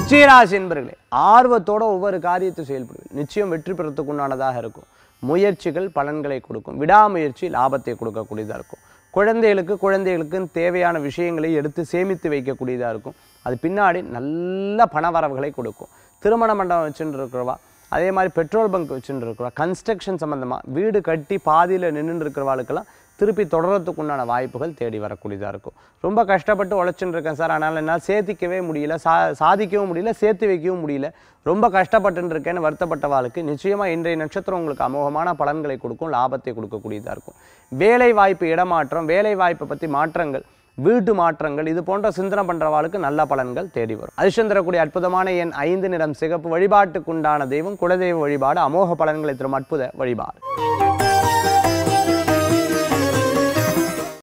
விருச்சிகராசி என்பர்களே ஆர்வத்தோட ஒவ்வொரு காரியத்தை செயல்படுவீர்கள் நிச்சயம் வெற்றி பெறத்துக்கு உண்டானதாக இருக்கும் முயற்சிகள் பலன்களை கொடுக்கும் விடாமுயற்சி லாபத்தை கொடுக்கக்கூடியதாக இருக்கும் குழந்தைகளுக்கு குழந்தைகளுக்கு தேவையான விஷயங்களை எடுத்து சேமித்து வைக்கக்கூடியதாக இருக்கும் அது பின்னாடி நல்ல பணவரவுகளை கொடுக்கும் திருமண மண்டபம் வச்சுட்டு இருக்கிறவா அதே மாதிரி பெட்ரோல் பங்க் வச்சுட்டு இருக்கிறவா கன்ஸ்ட்ரக்ஷன் சம்மந்தமாக வீடு கட்டி பாதியில் நின்றுட்டு இருக்கிறவாளுக்கெல்லாம் திருப்பி தொடர்றதுக்கு உண்டான வாய்ப்புகள் தேடி வரக்கூடியதாக இருக்கும் ரொம்ப கஷ்டப்பட்டு உழைச்சுட்டு இருக்கேன் சார் ஆனால் என்னால் சேர்த்திக்கவே முடியல சா சாதிக்கவும் முடியல சேர்த்து வைக்கவும் முடியல ரொம்ப கஷ்டப்பட்டு இருக்கேன்னு வருத்தப்பட்டவாளுக்கு நிச்சயமாக இன்றைய நட்சத்திரம் உங்களுக்கு அமோகமான பலன்களை கொடுக்கும் லாபத்தை கொடுக்கக்கூடியதாக இருக்கும் வேலை வாய்ப்பு இடமாற்றம் வேலை வாய்ப்பை பற்றி மாற்றங்கள் வீட்டு மாற்றங்கள் இது போன்ற சிந்தனை பண்ணுறவாளுக்கு நல்ல பலன்கள் தேடி வரும் அதிர்ஷ்டம் தரக்கூடிய அற்புதமான எண் ஐந்து நிறம் சிகப்பு வழிபாட்டுக்குண்டான தெய்வம் குலதெய்வ வழிபாடு அமோக பலன்களை தரும் அற்புத வழிபாடு